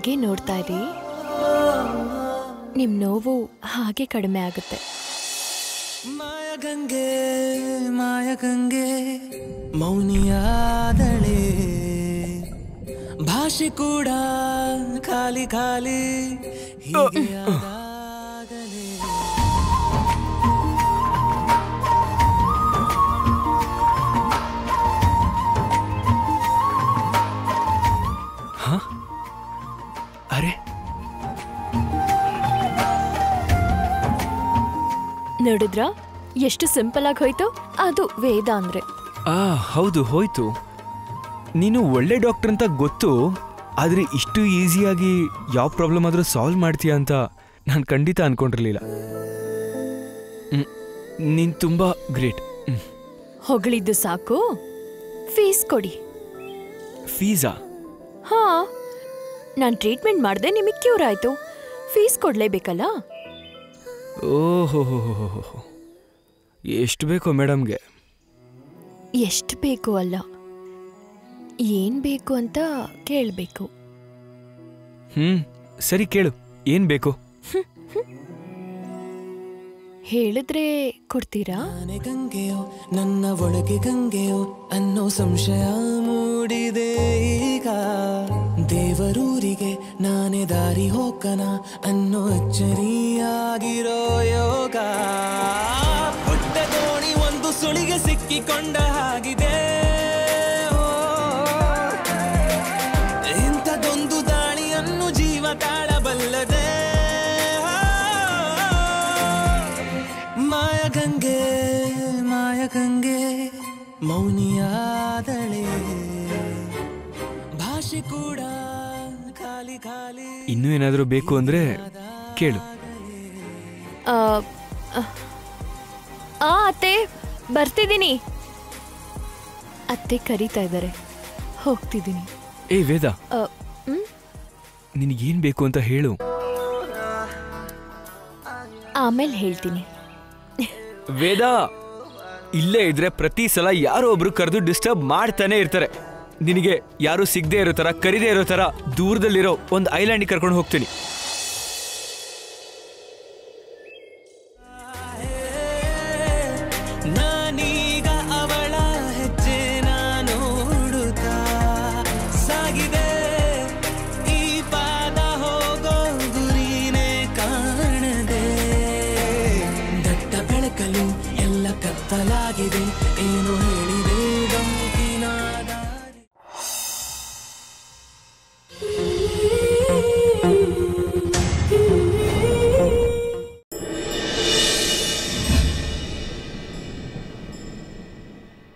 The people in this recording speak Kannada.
ಹಾಗೆ ನೋಡ್ತಾ ಇರಿ ನಿಮ್ ನೋವು ಹಾಗೆ ಕಡಿಮೆ ಆಗುತ್ತೆ ಮಾಯಗಂಗೆ ಮಾಯಗಂಗೆ ಮೌನಿಯಾದಳೆ ಭಾಷೆ ಕೂಡ ಖಾಲಿ ಖಾಲಿ ಹೀಗೆ ಆದಾಗಲೇ ಅರೆ ನೋಡಿದ್ರ ಎಷ್ಟು ಸಿಂಪಲ್ ಆಗಿ ಹೋಯ್ತು ಅದು ವೇದ ಅಂದ್ರೆ ಆ ಹೌದು ಹೋಯ್ತು ನೀನು ಒಳ್ಳೆ ಡಾಕ್ಟರ್ ಅಂತ ಗೊತ್ತು ಆದರೆ ಇಷ್ಟು ಈಸಿಯಾಗಿ ಯಾವ ಪ್ರಾಬ್ಲಮ್ ಆದರೂ ಸಾಲ್ವ್ ಮಾಡ್ತೀಯ ಅಂತ ನಾನು ಖಂಡಿತ ಅನ್ಕೊಂಡಿರ್ಲಿಲ್ಲ ಹ್ಮ್, ನೀನ್ ತುಂಬ ಗ್ರೇಟ್ ಹೊಗಳಿದ್ದು ಸಾಕು ಫೀಸ್ ಕೊಡಿ ಫೀಸಾ ಹಾ ನಾನು ಟ್ರೀಟ್ಮೆಂಟ್ ಮಾಡಿದೆ ನಿಮಗೆ ಕ್ಯೂರ್ ಆಯ್ತು ಫೀಸ್ ಕೊಡ್ಲೇಬೇಕಲ್ಲ ಓಹೋ ಎಷ್ಟು ಬೇಕೋ ಮೇಡಮ್ಗೆ ಎಷ್ಟು ಬೇಕು ಅಲ್ಲ ಏನ್ ಬೇಕು ಅಂತ ಕೇಳಬೇಕು ಹ್ಞೂ ಸರಿ ಕೇಳು ಏನು ಬೇಕು ಹೇಳಿದ್ರೆ ಕೊಡ್ತೀರಾ ನಾನೇ ಗಂಗೆಯೋ ನನ್ನ ಒಳಗೆ ಗಂಗೆಯೋ ಅನ್ನೋ ಸಂಶಯ ಮೂಡಿದೆ ಈಗ ದೇವರೂರಿಗೆ ನಾನೇ ದಾರಿ ಹೋಗನ ಅನ್ನೋ ಅಚ್ಚರಿಯಾಗಿರೋ ಯೋಗ ಪುಟ್ಟ ದೋಣಿ ಒಂದು ಸುಳಿಗೆ ಸಿಕ್ಕಿಕೊಂಡ ಹಾಗಿದೆ ಓ, ಇಂಥದೊಂದು ದಾಳಿಯನ್ನು ಜೀವ ತಾಳಬಲ್ಲದೆ ಮಾಯಗಂಗೆ ಮಾಯಗಂಗೆ ಮೌನಿಯಾದಳೆ ಭಾಷೆ ಕೂಡ ಖಾಲಿ ಖಾಲಿ ಇನ್ನೂ ಏನಾದರೂ ಬೇಕು ಅಂದರೆ ಕೇಳು ಆ, ಆ, ಆ ಅತ್ತೆ ಬರ್ತಿದ್ದೀನಿ ಅತ್ತೆ ಕರೀತಾ ಇದ್ದಾರೆ ಹೋಗ್ತಿದ್ದೀನಿ ಏ ವೇದ ಆ, ಹ್ಮ್? ನಿನಗೇನು ಬೇಕು ಅಂತ ಹೇಳು ಆಮೇಲೆ ಹೇಳ್ತೀನಿ ವೇದ ಇಲ್ಲೇ ಇದ್ರೆ ಪ್ರತಿ ಸಲ ಯಾರೋ ಒಬ್ರು ಕರೆದು ಡಿಸ್ಟರ್ಬ್ ಮಾಡ್ತಾನೆ ಇರ್ತಾರೆ ನಿನಗೆ ಯಾರು ಸಿಗದೆ ಇರೋ ತರ ಕರಿದೇ ಇರೋ ತರ ದೂರದಲ್ಲಿರೋ ಒಂದು ಐಲ್ಯಾಂಡಿಗೆ ಕರ್ಕೊಂಡು ಹೋಗ್ತೀನಿ